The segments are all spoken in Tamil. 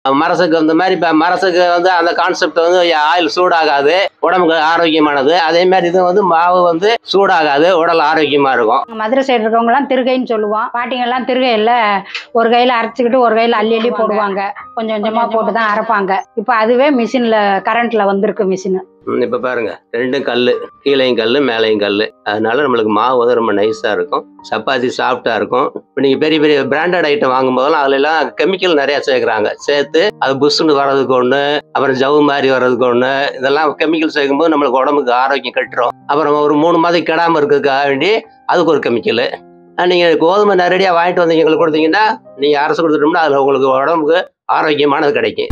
மரசுக்கு அந்த மாதிரி இப்போ மரசுக்கு வந்து அந்த கான்செப்ட் வந்து ஆயில் சூடாகாது உடம்புக்கு ஆரோக்கியமானது அதே மாதிரி இது வந்து மாவு வந்து சூடாகாது உடல் ஆரோக்கியமா இருக்கும் மதுரை சைடு இருக்கவங்கலாம் திருகைன்னு சொல்லுவோம் பாட்டிங்கெல்லாம் திருகையில் ஒரு கையில் அரைச்சிக்கிட்டு ஒரு கையில் அள்ளி அள்ளி போடுவாங்க கொஞ்சம் கொஞ்சமாக போட்டு தான் அரைப்பாங்க இப்போ அதுவே மிஷினில் கரண்ட்டில் வந்திருக்கு மிஷின் ம், இப்ப பாருங்க ரெண்டும் கல் கீழையும் கல் மேலையும் கல் அதனால நம்மளுக்கு மாவு வந்து ரொம்ப நைஸா இருக்கும் சப்பாத்தி சாஃப்டா இருக்கும் இப்போ நீங்க பெரிய பெரிய பிராண்டட் ஐட்டம் வாங்கும்போதெல்லாம் அதுல எல்லாம் கெமிக்கல் நிறைய சேர்க்குறாங்க சேர்த்து அது புஷ்ஷுன்னு வர்றதுக்கு ஒன்று அப்புறம் ஜவு மாதிரி வர்றதுக்கு ஒன்று இதெல்லாம் கெமிக்கல் சேர்க்கும்போது நம்மளுக்கு உடம்புக்கு ஆரோக்கியம் கட்டுரும் அப்புறம் ஒரு மூணு மாதம் கெடாம இருக்கிறதுக்காக வேண்டி அதுக்கு ஒரு கெமிக்கல் நீங்கள் கோதுமை நேரடியாக வாங்கிட்டு வந்தீங்க எங்களுக்கு கொடுத்தீங்கன்னா நீங்கள் அரசு கொடுத்துட்டோம்னா அதில் உங்களுக்கு உடம்புக்கு ஆரோக்கியமானது கிடைக்கும்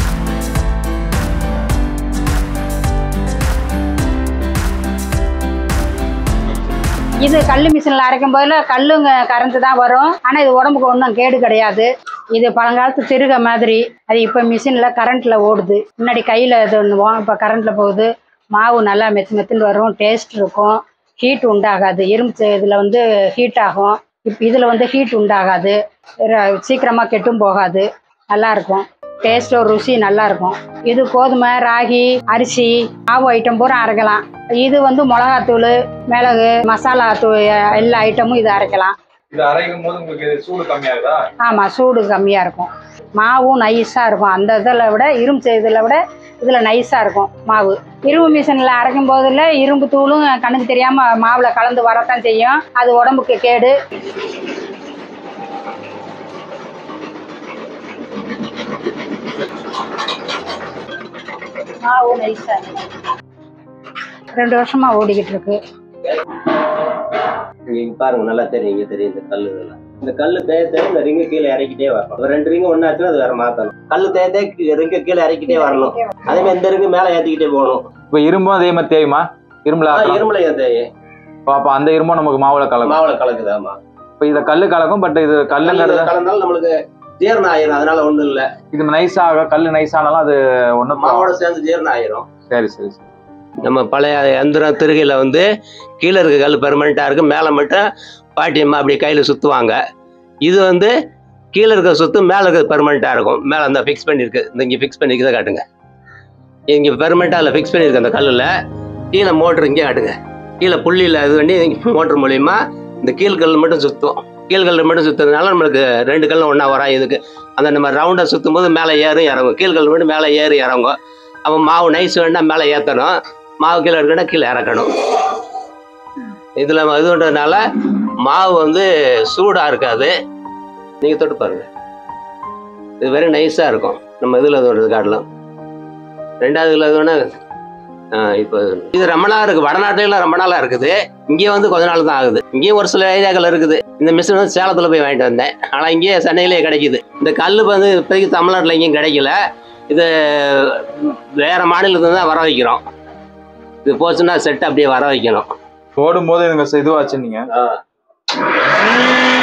இது கல் மிஷினில் அரைக்கும் போதில் கல்லுங்க கரண்ட் தான் வரும் ஆனால் இது உடம்புக்கு ஒன்றும் கேடு கிடையாது இது பழங்காலத்து திருக மாதிரி அது இப்போ மிஷினில் கரண்ட்டில் ஓடுது முன்னாடி கையில் இது ஒன்றுவோம் இப்போ கரண்ட்டில் போகுது மாவு நல்லா மெத்து மெத்துன்னு வரும் டேஸ்ட் இருக்கும் ஹீட் உண்டாகாது இரும்பு இதில் வந்து ஹீட் ஆகும் இப்போ இதில் வந்து ஹீட் உண்டாகாது சீக்கிரமாக கெட்டும் போகாது நல்லா இருக்கும் டேஸ்ட் ஒரு ருசி நல்லா இருக்கும் இது கோதுமை ராகி அரிசி மாவு ஐட்டம் பூரா அரைக்கலாம் இது வந்து மிளகாத்தூள் மிளகு மசாலா தூள் எல்லா ஐட்டமும் இது அரைக்கலாம் இது அரைக்கும் போது உங்களுக்கு சூடு கம்மியாகுதா ஆமாம் சூடு கம்மியாக இருக்கும் மாவும் நைஸாக இருக்கும் அந்த இதில் விட இரும்பு இதில் விட இதில் நைஸாக இருக்கும் மாவு இரும்பு மிஷினில் அரைக்கும் போதில் இரும்பு தூளும் கண்ணுக்கு தெரியாமல் மாவில் கலந்து வரத்தான் செய்யும் அது உடம்புக்கு கேடு மாவு நைஸாக ரெண்டு வருஷமாக ஓடிக்கிட்டு இருக்கு நீங்க பாருங்க நல்லா தெரியும் இங்க தெரியும் இந்த கல்லு இதெல்லாம் இந்த கல்லு தேய தேய இந்த ரிங்கு கீழே இறக்கிட்டே வரணும் ஒரு ரெண்டு ரிங்கு ஒன்னாச்சுன்னா அது வேற மாத்தணும் கல்லு தேய தேய ரிங்கு கீழே இறக்கிட்டே வரணும் அதே மாதிரி இந்த ரிங்கு மேல ஏத்திக்கிட்டே போகணும் இப்போ இரும்பும் அதே மாதிரி தேயுமா இரும்புல ஆ, ஆக்கலாம். இரும்புல ஏன் தேய இப்போ அப்போ அந்த இரும்பும் நமக்கு மாவுல கலக்கும் மாவுல கலக்குது ஆமா இப்போ இதை கல்லு கலக்கும் பட் இது கல்லு கல்லுங்கிறது கலந்தாலும் நம்மளுக்கு ஜீரணம் ஆயிரும் அதனால ஒண்ணும் இல்ல இது நைஸ் ஆக கல்லு நைஸ் ஆனாலும் அது ஒன்றும் மாவோட சேர்ந்து ஜீரணம் ஆயிரும் சரி சரி சரி நம்ம பழைய எந்திரம் திருகையில வந்து கீழே இருக்க கல் பெர்மனண்டா இருக்கு மேலே மட்டும் பாட்டியம்மா அப்படி கையில சுத்துவாங்க இது வந்து கீழே இருக்க சுத்து மேலே இருக்க பெர்மனண்டா இருக்கும் மேலே அந்த ஃபிக்ஸ் பண்ணிருக்கு இந்த இங்கே ஃபிக்ஸ் பண்ணிக்கிறத காட்டுங்க இங்கே பெர்மனண்டா அதில் ஃபிக்ஸ் பண்ணியிருக்கு அந்த கல்லில் கீழே மோட்ரு இங்கே காட்டுங்க கீழே புள்ளியில் இது பண்ணி மோட்ரு மூலியமா இந்த கீழ்கல் மட்டும் சுத்தும் கீழ்கல் மட்டும் சுத்துறதுனால நம்மளுக்கு ரெண்டு கல்லும் ஒன்றா வரும் இதுக்கு அந்த நம்ம ரவுண்டாக சுற்றும் போது மேலே ஏறும் இறங்கும் கீழ்கல் மட்டும் மேலே ஏறி இறங்கும் அப்போ மாவு நைஸ் வேணா மேலே ஏற்றணும் மாவு கீழே இருக்கணும் கீழே இறக்கணும் இதில் இதுன்றதுனால மாவு வந்து சூடாக இருக்காது நீங்கள் தொட்டு பாருங்க இது வெறும் நைஸாக இருக்கும் நம்ம இதில் தோன்றது காட்டலாம் ரெண்டாவது இதில் இது வேணா இப்போ இது ரொம்ப நாள் இருக்குது வடநாட்டிலாம் ரொம்ப நாளாக இருக்குது இங்கேயும் வந்து கொஞ்ச நாள் தான் ஆகுது இங்கேயும் ஒரு சில ஏரியாக்கள் இருக்குது இந்த மிஷின் வந்து சேலத்தில் போய் வாங்கிட்டு வந்தேன் ஆனால் இங்கேயே சென்னையிலே கிடைக்குது இந்த கல் வந்து இப்போதைக்கு தமிழ்நாட்டில் எங்கேயும் கிடைக்கல இது வேற மாநிலத்துல தான் வர வைக்கிறோம் இது போச்சுன்னா செட் அப்படியே வர வைக்கணும் போடும்போது இதுங்க இதுவாச்சு நீங்க ஆ.